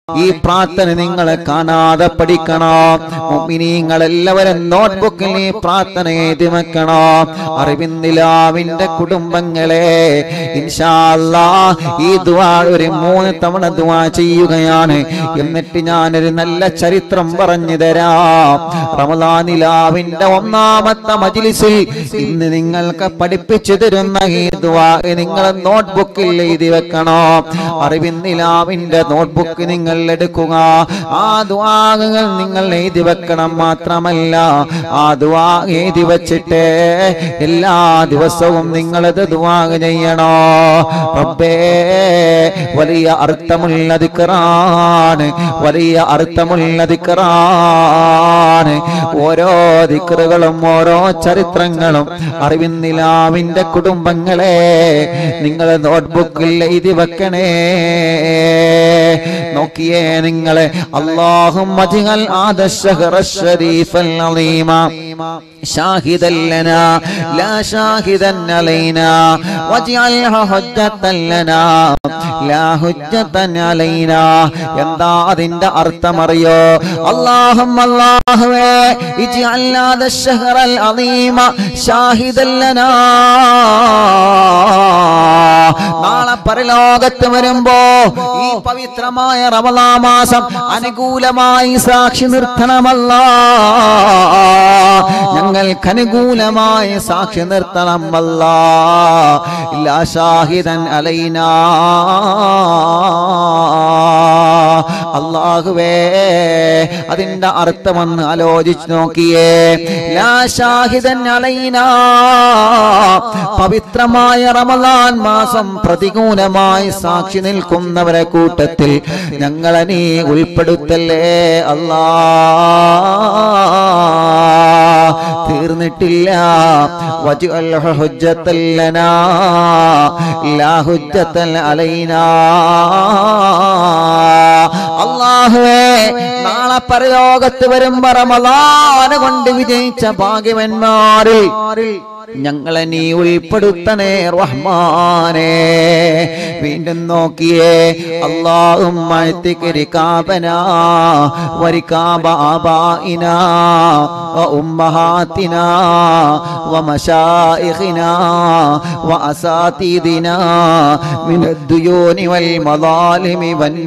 ഈ പ്രാർത്ഥന നിങ്ങൾ കാണാതെ പഠിക്കണോ മുഅ്മിനീങ്ങൾ എല്ലാവരും നോട്ട്ബുക്കിൽ ഈ പ്രാർത്ഥന എഴുതി വെക്കണോ അറിവിന്ദിലാവിന്റെ കുടുംബങ്ങളെ ഇൻഷാ അല്ലാ ഈ ദുആ ഒരു മൂന്ന് തവണ ദുആ ചെയ്യുകയാണ് എന്നിട്ട് ഞാനൊരു നല്ല ചരിത്രം പറഞ്ഞു തരാം റമദാനിലാവിന്റെ ഒന്നാമത്തെ മജ്ലിസിൽ ഇന്ന് നിങ്ങൾക്ക് പഠിപ്പിച്ചു തരുന്ന ഈ ദുആ നിങ്ങൾ നോട്ട്ബുക്കിൽ എഴുതി വെക്കണോ അറിവിന്ദിലാവിന്റെ നോട്ട്ബുക്ക് നിങ്ങൾ എടുക്കുക ആ ദുആകൾ നിങ്ങൾ എഴുതി വെക്കണം മാത്രമല്ല ആ ദുആ എഴുതി വെച്ചിട്ട് എല്ലാ ദിവസവും നിങ്ങളത് ദുആ ചെയ്യണോ റബ്ബേ വലിയ അർത്ഥമുള്ള ദിക്റാണ് വലിയ അർത്ഥമുള്ള ദിക്റാണ് ഓരോ ദിക്റുകളും ഓരോ ചരിത്രങ്ങളും അറിവിന്നിലാവിന്റെ കുടുംബങ്ങളെ നിങ്ങൾ നോട്ട്ബുക്കിൽ എഴുതി വെക്കണേ നോക്കിയേ നിങ്ങളെ അള്ളാഹും മജിഹൽ ആദശഹറ ശരീഫൽ അലീമ شاهدا لنا لا شاهدا علينا واجعلها حجة لنا لا حجة علينا എന്താ അതിന്റെ അർത്ഥം അറിയോ അല്ലാഹും അല്ലാഹുവേ ഇജ്അൽ هذا الشهر العظيم شاهدا لنا നാളെ പരലോകത്ത് വരുമ്പോ ഈ പവിത്രമായ റമദാ മാസം അനുകൂലമായി സാക്ഷി നിർത്തണമല്ല ഞങ്ങൾക്ക് അനുകൂലമായി സാക്ഷി നിർത്തണം അല്ല ഇല്ലാ ഷാഹിദൻ അലൈനാ അള്ളാഹുവേ അതിന്റെ അർത്ഥമൊന്ന് ആലോചിച്ച് നോക്കിയേ ലാ ഷാഹിദൻ അലൈനാ പവിത്രമായ റമദാൻ മാസം പ്രതികൂലമായി സാക്ഷി നിൽക്കുന്നവരെ കൂട്ടത്തിൽ ഞങ്ങളെ നീ ഉൾപ്പെടുത്തല്ലേ അല്ലാ തീർന്നിട്ടില്ല വജ്അൽ ഹുജ്ജത്തൽ ലനാ ലാ ഹുജ്ജത്തൽ അലൈനാ അല്ലാഹുവേ നാളെ പരലോകത്ത് വരുമ്പോ റമദാന കൊണ്ട് വിജയിച്ച ഭാഗ്യവന്മാരിൽ ഞങ്ങളെ നീ ഉൾപ്പെടുത്തണേ റഹ്മാനേ വീണ്ടും നോക്കിയേ അള്ളാഹും കാബന വരിക്കാബ ആബായിന وأمهاتنا ومشائخنا وأساتذنا من الديون والمظالم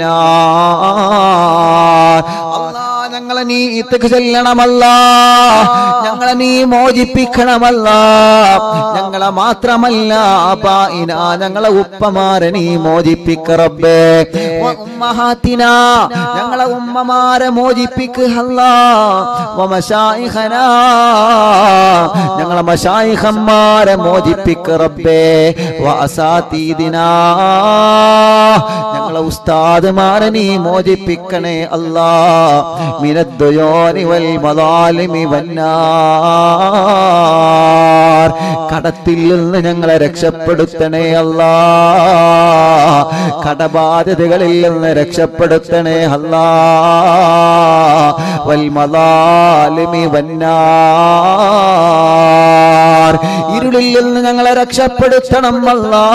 والنار الله ഞങ്ങളെ നീ ഇത്തക്ക് ചെല്ലണമല്ല ഞങ്ങളെ നീ മോചിപ്പിക്കണമല്ല ഞങ്ങളെ മാത്രമല്ല അപായിന ഞങ്ങളെ ഉപ്പമാരെ നീ മോചിപ്പിക്കറബേ ഉമ്മഹാത്തിന ഞങ്ങളെ ഉമ്മമാരെ മോചിപ്പിക്കല്ല വമശായിഖന ഞങ്ങളെ മശായിഖന്മാരെ മോചിപ്പിക്കറബേ വഅസാതീദിന ഞങ്ങളെ ഉസ്താദുമാരെ നീ മോചിപ്പിക്കണേ അല്ലാ മിനദ്ദുയോനി വൽ മദാലിമി വന്നാർ കടത്തിൽ നിന്ന് ഞങ്ങളെ രക്ഷപ്പെടുത്തണേ അല്ലാ കടബാധ്യതകളിൽ നിന്ന് രക്ഷപ്പെടുത്തണേ അല്ലാ വൽ മദാലിമി വന്നാർ ഇരുളിൽ നിന്ന് ഞങ്ങളെ രക്ഷപ്പെടുത്തണം അല്ലാ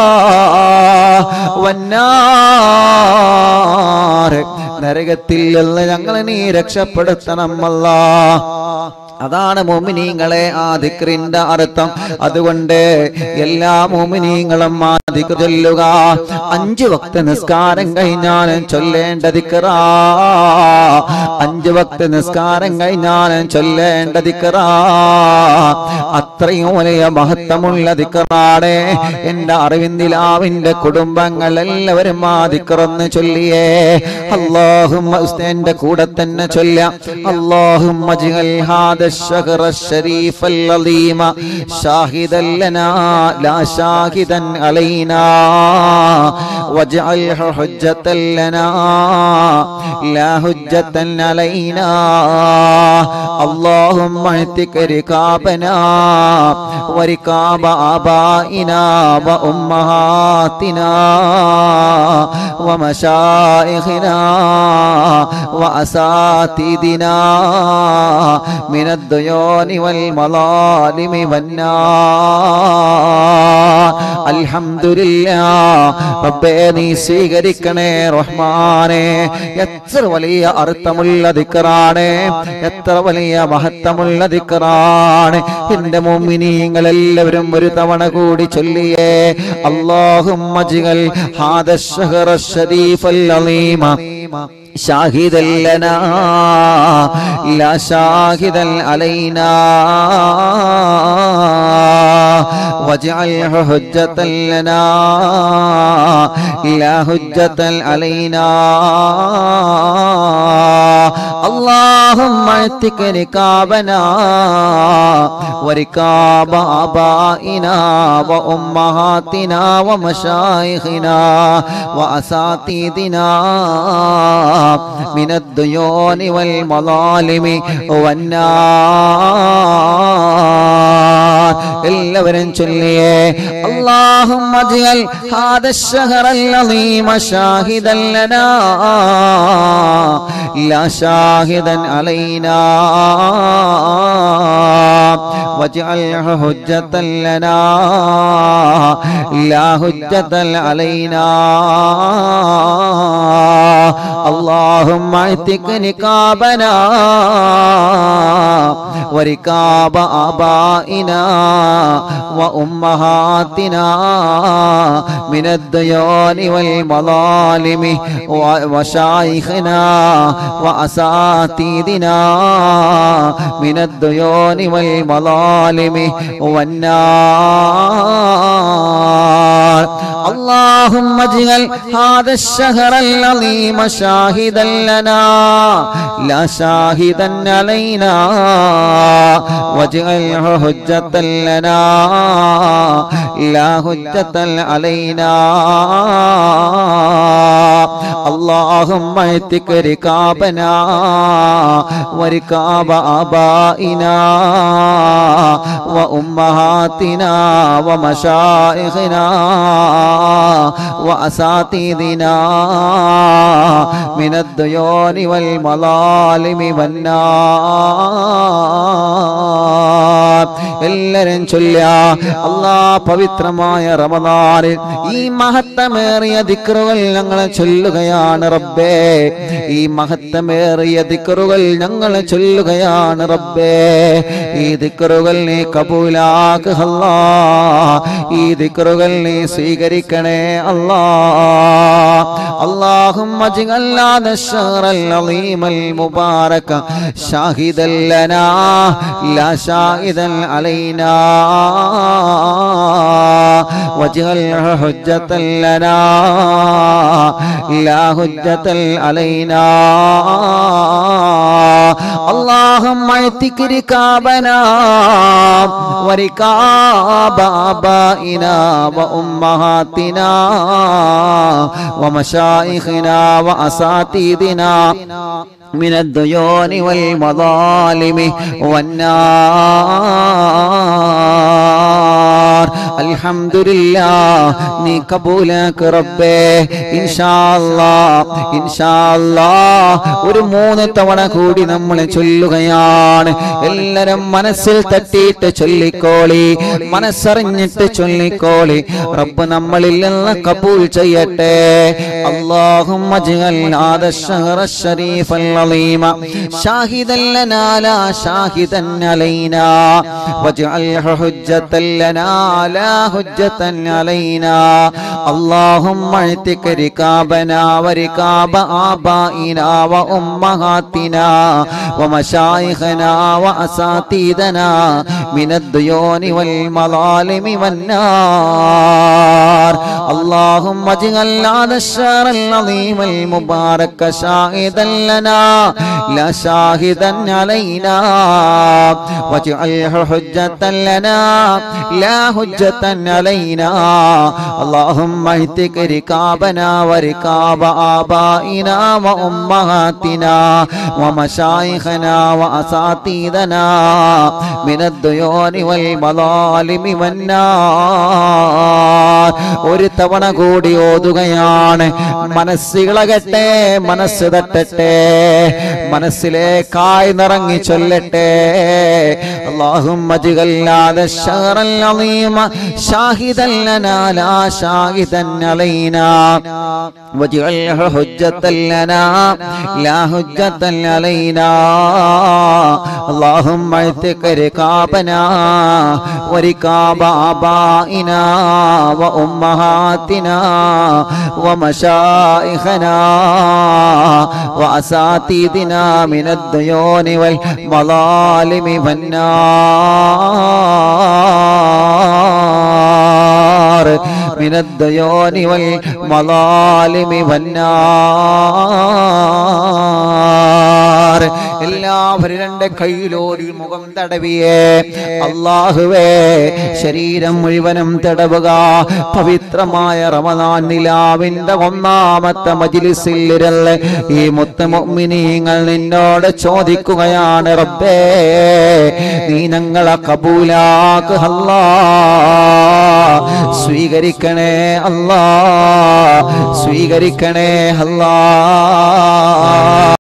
വന്നാർ നരകത്തിൽ നിന്ന് ഞങ്ങളെ നീ രക്ഷപ്പെടുത്തണം അല്ലാ അതാണ് മോമിനീങ്ങളെ ആ ദിക്റിന്റെ അർത്ഥം അതുകൊണ്ട് എല്ലാ മോമിനീങ്ങളും ആ ദിക്ർ ചൊല്ലുക അഞ്ചു വക്ത നിസ്കാരം കഴിഞ്ഞാൽ ചൊല്ലേണ്ട ദിക്റാ അഞ്ചു വക്ത നിസ്കാരം കഴിഞ്ഞാൽ ചൊല്ലേണ്ട ദിക്റാ അത്രയും വലിയ മഹത്വമുള്ള ദിക്റാണ് എന്റെ അറിവിന്ദിലാവിന്റെ കുടുംബങ്ങൾ എല്ലാവരും ആ ദിക്റൊന്ന് ചൊല്ലിയേ അള്ളാഹും എന്റെ കൂടെ തന്നെ ചൊല്ല അള്ളാഹും هذا الشهر الشريف العظيم شاهدا لنا لا شاهدا علينا واجعله حجة لنا لا حجة علينا اللهم اهتك ركابنا وركاب آبائنا وأمهاتنا ومشائخنا وأساتذنا من الديون والمظالم والنار الحمد لله റബ്ബേ നീ സ്വീകരിക്കണേ റഹ്മാനെ എത്ര വലിയ അർത്ഥമുള്ള ദിക്കറാണ് എത്ര വലിയ മഹത്വമുള്ള ദിക്കറാണ് എന്റെ മോമിനിങ്ങൾ എല്ലാവരും ഒരു തവണ കൂടി ചൊല്ലിയേ അള്ളാഹും മജികൾ ഹാദ الشهر الشريف العظيم شاهدا لنا لا شاهدا علينا واجعله حجة لنا لا حجة علينا اللهم اعتق ركابنا وركاب آبائنا وأمهاتنا ومشايخنا وأساتذنا من الديون والمظالم والنار എല്ലാവരും ചൊല്ലിയേ اللهم اجعل هذا الشهر العظيم شاهدا لنا لا شاهدا علينا واجعله حجة لنا لا حجة علينا اللهم اعتق نكابنا وركاب آبائنا وأمهاتنا من الديون والمظالم ومشايخنا وأساتذنا من الديون والمظالم والنار اللهم اجعل هذا الشهر العظيم شاهدا لنا لا شاهدا علينا واجعله حجة لنا لا حجة علينا اللهم اعتق ركابنا وركاب آبائنا وأمهاتنا ومشائخنا وأساتذنا من الديون والمظالم والنار എല്ലാരും ചൊല്ലുക അല്ലാ പവിത്രമായ റമദാനിൽ ഈ മഹത്തമേറിയ ദിക്റുകൾ ഞങ്ങൾ ചൊല്ലുകയാണ് റബ്ബേ ഈ മഹത്തമേറിയ ദിക്റുകൾ ഞങ്ങൾ ചൊല്ലുകയാണ് റബ്ബേ ഈ ദിക്റുകൾ നീ കബൂലാക്കുക അല്ലാ ഈ ദിക്റുകൾ നീ സ്വീകരിക്കണേ അല്ലാ اللهم اجعل هذا الشهر العظيم المبارك شاهدا لنا لا شاهدا علينا واجعله حجة لنا لا حجة علينا اللهم اعتق ركابنا وركاب آبائنا وأمهاتنا ومشايخنا وأساتذنا من الديون والمظالم والنار الحمد لله നീ കബൂലാക്ക് റബ്ബേ ഇൻഷാ അല്ലാഹ് ഇൻഷാ അല്ലാഹ് ഒരു മൂന്ന് തവണ കൂടി നമ്മൾ ചൊല്ലുകയാണ് എല്ലാരും മനസ്സിൽ തട്ടിയിട്ട് ചൊല്ലിക്കോളി മനസ്സറിഞ്ഞിട്ട് ചൊല്ലിക്കോളി റബ്ബ് നമ്മളിൽ നിന്ന് കബൂൽ ചെയ്യട്ടെ اللهم اجعل هذا الشهر الشريف العظيم شاهدا لنا لا شاهدا علينا واجعله حجة لنا لا حجة علينا اللهم اعتق ركابنا وركاب آبائنا وأمهاتنا ومشايخنا وأساتذنا من الديون والمظالم والنار اللهم اجعل هذا الشهر العظيم المبارك شاهدا لنا لا شاهدا علينا واجعله حجة لنا لا حجة علينا اللهم اهتك ركابنا وركاب آبائنا وأمهاتنا ومشايخنا وأساتذنا من الديون والمظالم والنار ഒരു തവണ കൂടി ഓതുകയാണ് മനസ്സിളകട്ടെ മനസ്സ് തട്ടട്ടെ മനസ്സിലേക്കായി നിറങ്ങി ചൊല്ലട്ടെ اللهم اجعل هذا الشهر العظيم شاهدا لنا لا شاهدا علينا واجعله حجة لنا لا حجة علينا اللهم اعتق ركابنا وركاب آبائنا وأمهاتنا ومشائخنا وأساتذنا من الديون والمظالم والنار من الديون والمظالم والنار എല്ലാവരും രണ്ട് കയ്യിലോരി മുഖം തടവിയേ അള്ളാഹുവേ ശരീരം മുഴുവനും തടവുക പവിത്രമായ റമദാൻ നിലാവിന്റെ ഒന്നാമത്തെ മജിലിസിൽ ഇരുന്ന് ഈ മുത്തമൊമിനീങ്ങൾ നിന്നോട് ചോദിക്കുകയാണ് റബ്ബേ നീ ഞങ്ങളെ കബൂലാക്ക് അല്ലാ സ്വീകരിക്കണേ അല്ലാ സ്വീകരിക്കണേ അല്ലാ